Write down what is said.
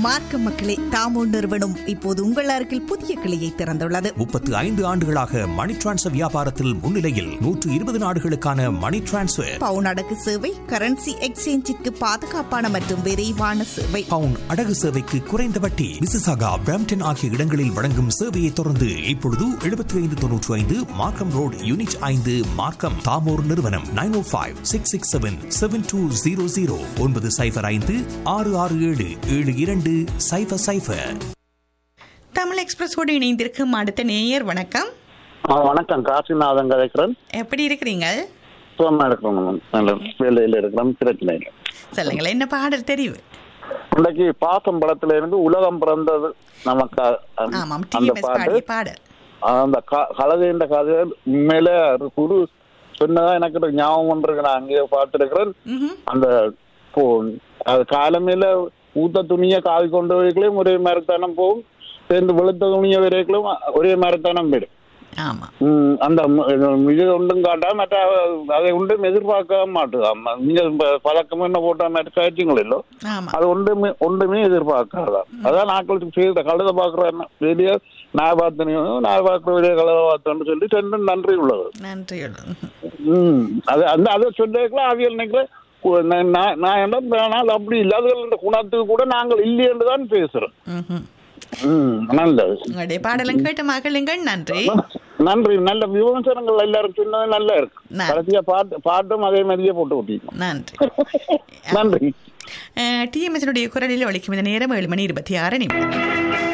மார்க்க மக்களே தாமோ நிறுவனம் இப்போது உங்கள் அருகில் புதிய கிளையை திறந்துள்ளது முப்பத்து ஐந்து ஆண்டுகளாக மணி டிரான்ஸ்ஃபர் வியாபாரத்தில் முன்னிலையில் நூற்று இருபது நாடுகளுக்கான மணி டிரான்ஸ்ஃபர் பவுன் அடகு சேவை கரன்சி எக்ஸ்சேஞ்சிற்கு பாதுகாப்பான மற்றும் விரைவான சேவை பவுன் அடகு சேவைக்கு குறைந்த வட்டி மிசிசாகா பிராம்டன் ஆகிய இடங்களில் வழங்கும் சேவையை தொடர்ந்து இப்பொழுது எழுபத்தி ஐந்து தொன்னூற்றி ஐந்து மார்க்கம் ரோடு யூனிட் ஐந்து மார்க்கம் தாமோர் நிறுவனம் nine o five six six seven seven two zero zero ஒன்பது சைஃபர் ஐந்து ஆறு ஆறு ஏழு ஏழு இரண்டு சைஃபர் சைஃபர் தமிழ் எக்ஸ்பிரஸோடு இணைந்திருக்கும் அடுத்த நேயர் வணக்கம் ஆ வணக்கம் காசிநாதன் கதைக்கிறேன் எப்படி இருக்கிறீங்க சுகமா இருக்கிறோம் மேம். நல்ல வேலையில இருக்கிறோம் பிரச்சனை இல்லை சொல்லுங்களேன் என்ன பாடல் தெரிவு இன்னைக்கு பாசம் படத்துல இருந்து உலகம் பிறந்தது நமக்கு அ- ஆமாம் அந்த டிஎம்எஸ் பாட்டு பாடிய பாடல் அந்த க- கலதைன்ற கதை உண்மையில ஒரு குரு சொன்னதா எனக்கு ஒரு ஞாபகம் இருக்கு நான் அங்கேயே பார்த்துருக்கிறேன் ம்ஹும். அந்த போ- அது காலமையில ஊத்த துணியை காவி கொண்டு வரைக்கும் ஒரே மாதிரித்தானம் போகும் சேர்ந்து வெளுத்த துணியை வரைக்கும் ஒரே மாதிரித்தானம் போயிடும் ஆமா ம், அந்த ம- இது ஒன்றும் காட்டா மற்ற அதை ஒன்றும் எதிர்பார்க்க மாட்டுதா நீங்க இப்ப பழக்கம் என்ன போட்டா மாதிரி காய்ச்சிங்களோ ஆமா அது ஒன்றுமே ஒன்றுமே எதிர்பார்க்காதா அதான் நாட்களுக்கு செய்த கழுத பாக்குறேன் வெளியே நான் பார்த்தனையும் நான் பார்க்குற வெளியே கழுத பார்த்தேன்னு சொல்லி ரெண்டும் நன்றி உள்ளது நன்றி ம் அது அந்த அதை சொல்லிருக்கலாம் அவியல் நினைக்கிறேன் கு- நான் நான் நான் என்ன ஆனால் அப்படி இல்லாத இந்த குணத்துக்கு கூட நாங்கள் இல்லையென்று தான் பேசுறோம் ம்ஹும். ம் நல்லது உங்களுடைய பாடலும் கேட்டு மகளுங்கள் நன்றி நன்றி நல்ல விமர்சனங்கள் எல்லாரும் சொன்னது நல்லா இருக்கு நன்றி. கடைசியா பாட்டு பாட்டும் அதே மாதிரியே போட்டு விட்டீங்க நன்றி நன்றி டிஎம்எஸ்னுடைய குரலில் ஒழிக்கும் இந்த நேரம் ஏழு மணி இருபத்தி ஆறு நிமிடம்